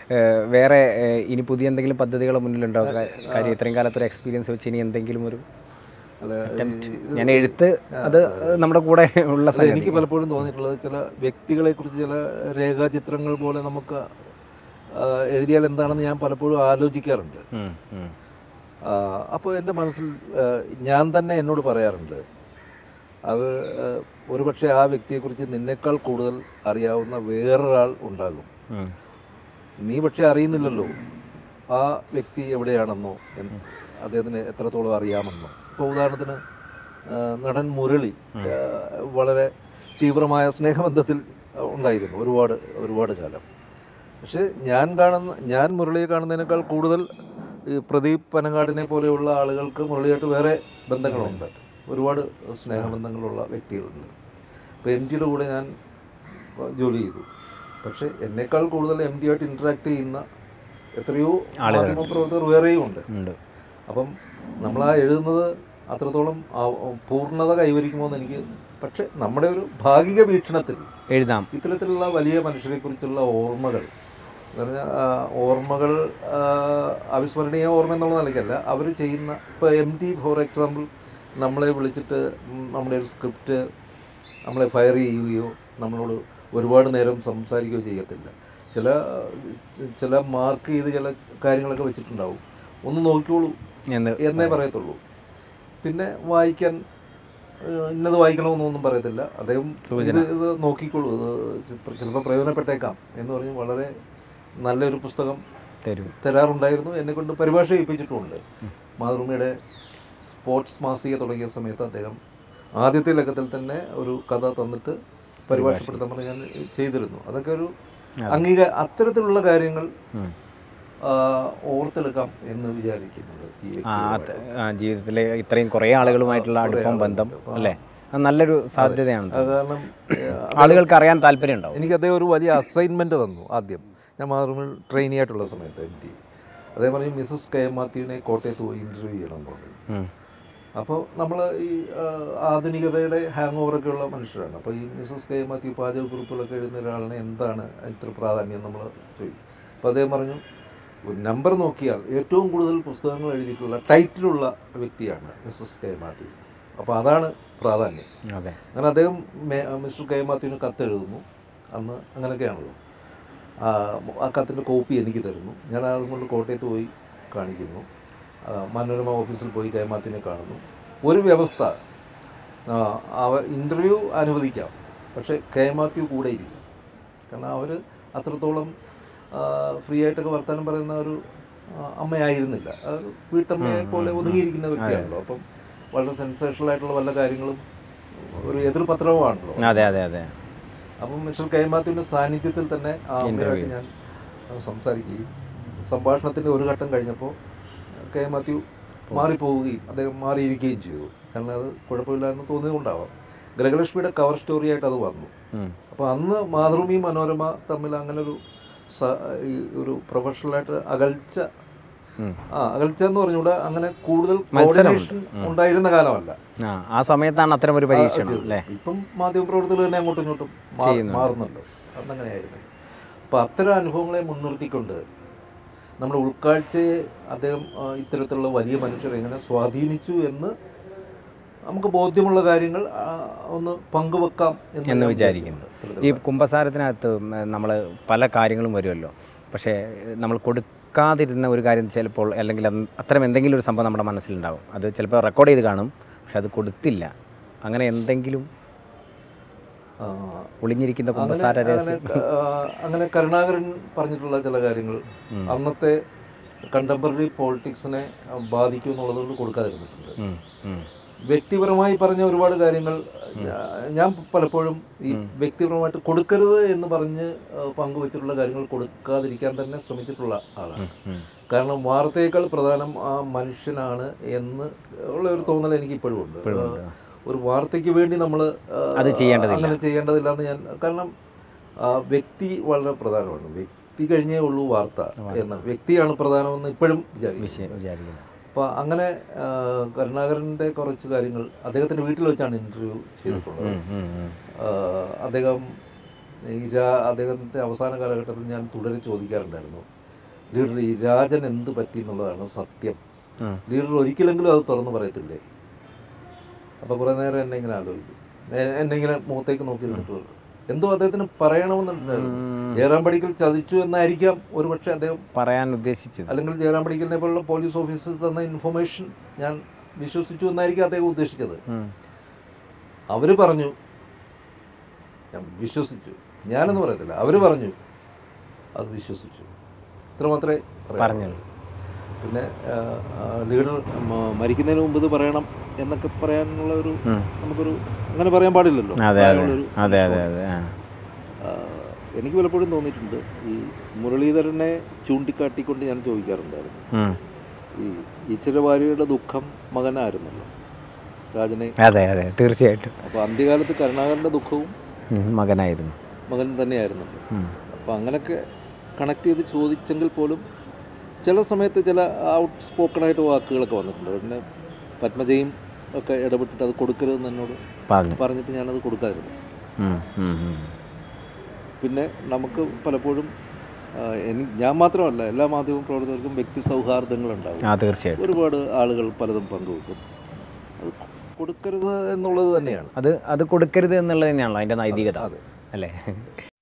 ഏഹ്, വേറെ ഏഹ്, ഇനി പുതിയ എന്തെങ്കിലും പദ്ധതികൾ മുന്നിലുണ്ടോ കാ- കാര്യം ഇത്രയും കാലത്തൊരു എക്സ്പീരിയൻസ് വെച്ച് ഇനി എന്തെങ്കിലും ഒരു അല്ല ഈ- ഞാൻ എഴുത്ത് അത് നമ്മുടെ കൂടെ ഉള്ള അല്ല, എനിക്ക് പലപ്പോഴും തോന്നിയിട്ടുള്ളത് ചില വ്യക്തികളെ കുറിച്ച് ചില രേഖാചിത്രങ്ങൾ പോലെ നമുക്ക് ആ, എഴുതിയാൽ എന്താണെന്ന് ഞാൻ പലപ്പോഴും ആലോചിക്കാറുണ്ട് ഉം, ഉം. അപ്പോൾ എൻ്റെ മനസ്സിൽ ആ, ഞാൻ തന്നെ എന്നോട് പറയാറുണ്ട് അത് ആ, ഒരുപക്ഷെ ആ വ്യക്തിയെക്കുറിച്ച് നിന്നേക്കാൾ കൂടുതൽ അറിയാവുന്ന വേറൊരാൾ ഉണ്ടാകും ഉം. നീ പക്ഷെ അറിയുന്നില്ലല്ലോ ആ വ്യക്തി എവിടെയാണെന്നോ എന്ന് അദ്ദേഹത്തിന് എത്രത്തോളം അറിയാമെന്നോ ഇപ്പോൾ ഉദാഹരണത്തിന് ആ, നടൻ മുരളി ആ, വളരെ തീവ്രമായ സ്നേഹബന്ധത്തിൽ ഉണ്ടായിരുന്നു ഒരുപാട് ഒരുപാട് കാലം പക്ഷേ ഞാൻ കാണുന്ന ഞാൻ മുരളിയെ കാണുന്നതിനേക്കാൾ കൂടുതൽ ഈ പ്രദീപ് പനങ്ങാടിനെ പോലെയുള്ള ആളുകൾക്ക് മുരളിയായിട്ട് വേറെ ബന്ധങ്ങളുണ്ട് ഒരുപാട് സ്നേഹബന്ധങ്ങളുള്ള വ്യക്തികളുണ്ട് അപ്പോൾ എം ടിയുടെ കൂടെ ഞാൻ ജോലി ചെയ്തു പക്ഷേ എന്നേക്കാൾ കൂടുതൽ എം ടി ആയിട്ട് ഇൻറ്ററാക്ട് ചെയ്യുന്ന എത്രയോ മാധ്യമപ്രവർത്തകർ വേറെയും ഉണ്ട് ഉണ്ട് അപ്പം നമ്മൾ ആ എഴുതുന്നത് അത്രത്തോളം ആ- പൂർണ്ണത കൈവരിക്കുമോ എന്ന് എനിക്ക് പക്ഷേ നമ്മുടെ ഒരു ഭാഗിക വീക്ഷണത്തിൽ എഴുതാം ഇത്തരത്തിലുള്ള വലിയ മനുഷ്യരെക്കുറിച്ചുള്ള ഓർമ്മകൾ എന്ന് പറഞ്ഞാൽ ആ, ഓർമ്മകൾ ആ, അവിസ്മരണീയ ഓർമ്മ എന്നുള്ള നിലയ്ക്കല്ല അവർ ചെയ്യുന്ന ഇപ്പോൾ എം ടി ഫോർ എക്സാമ്പിൾ നമ്മളെ വിളിച്ചിട്ട് ഉം, നമ്മുടെ ഒരു സ്ക്രിപ്റ്റ് നമ്മളെ ഫയർ ചെയ്യുകയോ നമ്മളോട് ഒരുപാട് നേരം സംസാരിക്കുകയോ ചെയ്യത്തില്ല ചില ചില മാർക്ക് ചെയ്ത് ചില കാര്യങ്ങളൊക്കെ വെച്ചിട്ടുണ്ടാവും ഒന്ന് നോക്കിക്കോളൂ എന്ന് എന്നേ പറയത്തുള്ളൂ പിന്നെ വായിക്കാൻ ഏഹ്, ഇന്നത് വായിക്കണമെന്നൊന്നും പറയത്തില്ല അദ്ദേഹം ഇത് ഇത് നോക്കിക്കോളൂ ഇത് ചിലപ്പോൾ പ്രയോജനപ്പെട്ടേക്കാം എന്ന് പറഞ്ഞ് വളരെ നല്ലൊരു പുസ്തകം തരും തരാറുണ്ടായിരുന്നു എന്നെ കൊണ്ട് പരിഭാഷ ചെയ്യിപ്പിച്ചിട്ടുമുണ്ട് മാതൃഭൂമിയുടെ സ്പോർട്സ് മാസിക തുടങ്ങിയ സമയത്ത് അദ്ദേഹം ആദ്യത്തെ ലക്കത്തിൽ തന്നെ ഒരു കഥ തന്നിട്ട് പരിഭാഷപ്പെടുത്താൻ പറഞ്ഞ് ഞാൻ ചെയ്തിരുന്നു അതൊക്കെ ഒരു അംഗീക അത്തരത്തിലുള്ള കാര്യങ്ങൾ ഉം. ആ, ഓർത്തെടുക്കാം എന്ന് വിചാരിക്കുന്നുണ്ട് ഈ ആ വ്യക്തിയുമായിട്ട്. അത് ആ, ജീവിതത്തിലെ ഇത്രയും കുറേ ആളുകളുമായിട്ടുള്ള അടുപ്പം ബന്ധം അല്ലേ അത് നല്ലൊരു സാധ്യതയാണ് അത് കാരണം ഏഹ്, ആളുകൾക്ക് അറിയാൻ താല്പര്യം ഉണ്ടാവും എനിക്ക് അദ്ദേഹം ഒരു വലിയ അസൈൻമെൻറ്റ് തന്നു ആദ്യം ഞാൻ മാതൃഭൂമിയിൽ ട്രെയിനി ആയിട്ടുള്ള സമയത്ത് എം ടി അദ്ദേഹം പറഞ്ഞു മിസ്സസ് കെ എം മാത്യുവിനെ കോട്ടയത്ത് പോയി ഇൻ്റർവ്യൂ ചെയ്യണം എന്ന് പറഞ്ഞു ഉം. അപ്പോൾ നമ്മൾ ഈ ആ, ആധുനികതയുടെ ഹാങ് ഓവറൊക്കെ ഉള്ള മനുഷ്യരാണ് അപ്പോൾ ഈ മിസ്സസ് കെ എം മാത്യു പാചക കുറിപ്പുകളൊക്കെ എഴുതുന്ന ഒരാളിനെ എന്താണ് ഇത്ര പ്രാധാന്യം നമ്മൾ ചോദിക്കും അപ്പോൾ അദ്ദേഹം പറഞ്ഞു ഒരു നമ്പർ നോക്കിയാൽ ഏറ്റവും കൂടുതൽ പുസ്തകങ്ങൾ എഴുതിയിട്ടുള്ള ടൈറ്റിലുള്ള വ്യക്തിയാണ് മിസ്സസ് കെ എം മാത്യു അപ്പോൾ അതാണ് പ്രാധാന്യം അതെ അങ്ങനെ അദ്ദേഹം മേ- മിസ്റ്റർ കെ എം മാത്യുവിന് കത്ത് എഴുതുന്നു അന്ന് അങ്ങനെയൊക്കെയാണല്ലോ ആ, ആ കത്തിൻ്റെ കോപ്പി എനിക്ക് തരുന്നു ഞാൻ അതുകൊണ്ട് കോട്ടയത്ത് പോയി കാണിക്കുന്നു ആ, മനോരമ ഓഫീസിൽ പോയി കെ എം മാത്യുവിനെ കാണുന്നു ഒരു വ്യവസ്ഥ ആ, അവ ഇൻ്റർവ്യൂ അനുവദിക്കാം പക്ഷേ കെ എം മാത്യു കൂടെ ഇരിക്കും കാരണം അവർ അത്രത്തോളം ഫ്രീ ആയിട്ടൊക്കെ വർത്തമാനം പറയുന്ന ഒരു ആ, അമ്മയായിരുന്നില്ല ആ ഒരു വീട്ടമ്മയെ പോലെ ഒതുങ്ങിയിരിക്കുന്ന വ്യക്തിയാണല്ലോ അപ്പം വളരെ സെൻസേഷണൽ ആയിട്ടുള്ള വല്ല കാര്യങ്ങളും ഒരു എതിർപത്രവുമാണല്ലോ അതെ അതെ അതെ അപ്പം മിസ്റ്റർ കെ മാത്യുവിൻ്റെ സാന്നിധ്യത്തിൽ തന്നെ ആ അമ്മയായിട്ട് ഞാൻ ആ, സംസാരിക്കുകയും സംഭാഷണത്തിൻ്റെ ഒരു ഘട്ടം കഴിഞ്ഞപ്പോൾ കെ മാത്യു മാറിപ്പോവുകയും അദ്ദേഹം മാറിയിരിക്കുകയും ചെയ്തു കാരണം അത് കുഴപ്പമില്ല എന്ന് തോന്നിയതുകൊണ്ടാവാം ഗ്രഹലക്ഷ്മിയുടെ കവർ സ്റ്റോറിയായിട്ട് അത് വന്നു ഉം. അപ്പോൾ അന്ന് മാതൃഭൂമി മനോരമ തമ്മിൽ അങ്ങനെ ഒരു സ- ഈ ഒരു പ്രൊഫഷണലായിട്ട് അകൽച്ച ഉം. ആ അകൽച്ച എന്ന് പറഞ്ഞുകൂടെ അങ്ങനെ കൂടുതൽ കോർഡിനേഷൻ ഉണ്ടായിരുന്ന കാലമല്ല ആ ആ സമയത്താണ് അത്തരം ഒരു പരീക്ഷണം അല്ലേ ഇപ്പം മാധ്യമപ്രവർത്തകർ തന്നെ അങ്ങോട്ടും ഇങ്ങോട്ടും മാ- മാറുന്നുണ്ട് അന്നങ്ങനെയായിരുന്നു അപ്പം അത്തരം അനുഭവങ്ങളെ മുൻനിർത്തിക്കൊണ്ട് നമ്മുടെ ഉൾക്കാഴ്ചയെ അദ്ദേഹം ആ, ഇത്തരത്തിലുള്ള വലിയ മനുഷ്യർ എങ്ങനെ സ്വാധീനിച്ചു എന്ന് നമുക്ക് ബോധ്യമുള്ള കാര്യങ്ങൾ ആ, ഒന്ന് പങ്കുവെക്കാം എന്ന് ഞാൻ വിചാരിക്കുന്നു വിചാരിക്കുന്നുണ്ട്. ഈ കുംഭസാരത്തിനകത്ത് നമ്മൾ പല കാര്യങ്ങളും വരുമല്ലോ പക്ഷേ നമ്മൾ കൊടുക്കാതിരുന്ന ഒരു കാര്യം ചിലപ്പോൾ അല്ലെങ്കിൽ അത് അത്തരം എന്തെങ്കിലും ഒരു സംഭവം നമ്മുടെ മനസ്സിലുണ്ടാവും അത് ചിലപ്പോൾ റെക്കോർഡ് ചെയ്ത് കാണും പക്ഷെ അത് കൊടുത്തില്ല അങ്ങനെ എന്തെങ്കിലും ആ, ഒളിഞ്ഞിരിക്കുന്ന കുംഭസാര അങ്ങനെ രഹസ്യം ആ, അങ്ങനെ കരുണാകരൻ പറഞ്ഞിട്ടുള്ള ചില കാര്യങ്ങൾ അന്നത്തെ കണ്ടംപററി പോളിറ്റിക്സിനെ ബാധിക്കും എന്നുള്ളത് കൊണ്ട് കൊടുക്കാതിരുന്നിട്ടുണ്ട് ഉം, ഉം. വ്യക്തിപരമായി പറഞ്ഞ ഒരുപാട് കാര്യങ്ങൾ ഞാ- ഞാൻ പലപ്പോഴും ഈ വ്യക്തിപരമായിട്ട് കൊടുക്കരുത് എന്ന് പറഞ്ഞ് ആ, പങ്കുവച്ചിട്ടുള്ള കാര്യങ്ങൾ കൊടുക്കാതിരിക്കാൻ തന്നെ ശ്രമിച്ചിട്ടുള്ള ആളാണ് ഉം. കാരണം വാർത്തയേക്കാൾ പ്രധാനം ആ മനുഷ്യനാണ് എന്ന് ഉള്ള ഒരു തോന്നൽ എനിക്ക് ഇപ്പോഴും ഉണ്ട് ആ, ഒരു വാർത്തയ്ക്ക് വേണ്ടി നമ്മൾ അത് ചെയ്യേണ്ടതില്ല. അങ്ങനെ ചെയ്യേണ്ടതില്ല എന്ന് ഞാൻ കാരണം ആ, വ്യക്തി വളരെ പ്രധാനമാണ് വ്യക്തി കഴിഞ്ഞേ ഉള്ളൂ വാർത്ത എന്ന് വ്യക്തിയാണ് പ്രധാനമെന്ന് ഇപ്പോഴും വിചാരിക്കുന്നു വിഷയം വിചാരിക്കുന്നു അപ്പോൾ അങ്ങനെ ആ, കരുണാകരൻ്റെ കുറച്ച് കാര്യങ്ങൾ അദ്ദേഹത്തിൻ്റെ വീട്ടിൽ വെച്ചാണ് ഇൻ്റർവ്യൂ ചെയ്തിട്ടുള്ളത് ഉം, ഉം, ഉം. ആ, അദ്ദേഹം ഈ രാ അദ്ദേഹത്തിൻ്റെ അവസാന കാലഘട്ടത്തിൽ ഞാൻ തുടരെ ചോദിക്കാറുണ്ടായിരുന്നു ലീഡർ ഈ രാജൻ എന്ത് പറ്റി എന്നുള്ളതാണ് സത്യം ഉം. ലീഡർ ഒരിക്കലെങ്കിലും അത് തുറന്നു പറയത്തില്ലേ അപ്പോൾ കുറേ നേരം എന്നെ ഇങ്ങനെ ആലോചിക്കും എ- എന്നെ ഇങ്ങനെ മുഖത്തേക്ക് നോക്കി നിന്നിട്ട് പറഞ്ഞു എന്തോ അദ്ദേഹത്തിന് പറയണമെന്നുണ്ടായിരുന്നു ജയറാം പടിക്കൽ ചതിച്ചു എന്നായിരിക്കാം ഒരുപക്ഷെ അദ്ദേഹം പറയാൻ ഉദ്ദേശിച്ചത് അല്ലെങ്കിൽ ജയറാം പടിക്കലിനെ പോലുള്ള പോലീസ് ഓഫീസേഴ്സ് തന്ന ഇൻഫർമേഷൻ ഞാൻ വിശ്വസിച്ചു എന്നായിരിക്കും അദ്ദേഹം ഉദ്ദേശിച്ചത് ഉം. അവർ പറഞ്ഞു ഞാൻ വിശ്വസിച്ചു ഞാനെന്ന് പറയത്തില്ല അവർ പറഞ്ഞു അത് വിശ്വസിച്ചു ഇത്ര മാത്രമേ പറയാൻ പറഞ്ഞുള്ളൂ പിന്നെ ആ, ആ, ലീഡർ മ- മരിക്കുന്നതിന് മുമ്പ് ഇത് പറയണം എന്നൊക്കെ പറയാനുള്ള ഒരു ഉം. നമുക്കൊരു അങ്ങനെ പറയാൻ പാടില്ലല്ലോ അതെ അതെ പ്രായമുള്ളൊരു അതെ അതെ അതെ ആ. ആ, എനിക്ക് പലപ്പോഴും തോന്നിയിട്ടുണ്ട് ഈ മുരളീധരനെ ചൂണ്ടിക്കാട്ടിക്കൊണ്ട് ഞാൻ ചോദിക്കാറുണ്ടായിരുന്നു ഉം. ഈ ഈശ്വരവാര്യയുടെ ദുഃഖം മകനായിരുന്നല്ലോ രാജനെ അതെ അതെ തീർച്ചയായിട്ടും അപ്പോൾ അന്ത്യകാലത്ത് കരുണാകരൻ്റെ ദുഃഖവും ഉം, മകനായിരുന്നു മകൻ തന്നെയായിരുന്നല്ലോ ഉം. അപ്പോൾ അങ്ങനെയൊക്കെ കണക്ട് ചെയ്ത് ചോദിച്ചെങ്കിൽ പോലും ചില സമയത്ത് ചില ഔട്ട് സ്പോക്കണായിട്ട് വാക്കുകളൊക്കെ വന്നിട്ടുണ്ട് പിന്നെ പത്മജയും ഒക്കെ ഇടപെട്ടിട്ട് അത് കൊടുക്കരുതെന്ന് എന്നോട് പറഞ്ഞു പറഞ്ഞിട്ട് ഞാനത് കൊടുക്കാതിരുന്നു ഉം, ഉം, ഉം. പിന്നെ നമുക്ക് പലപ്പോഴും ആ, എനി ഞാൻ മാത്രമല്ല എല്ലാ മാധ്യമ പ്രവർത്തകർക്കും വ്യക്തി സൗഹാർദ്ദങ്ങളുണ്ടാവും ആ തീർച്ചയായിട്ടും ഒരുപാട് ആളുകൾ പലതും പങ്കുവെക്കും അത് കൊടുക്കരുത് എന്നുള്ളത് തന്നെയാണ് അത് അത് കൊടുക്കരുത് എന്നുള്ളത് തന്നെയാണല്ലോ അതിൻ്റെ നൈതികത അല്ലേ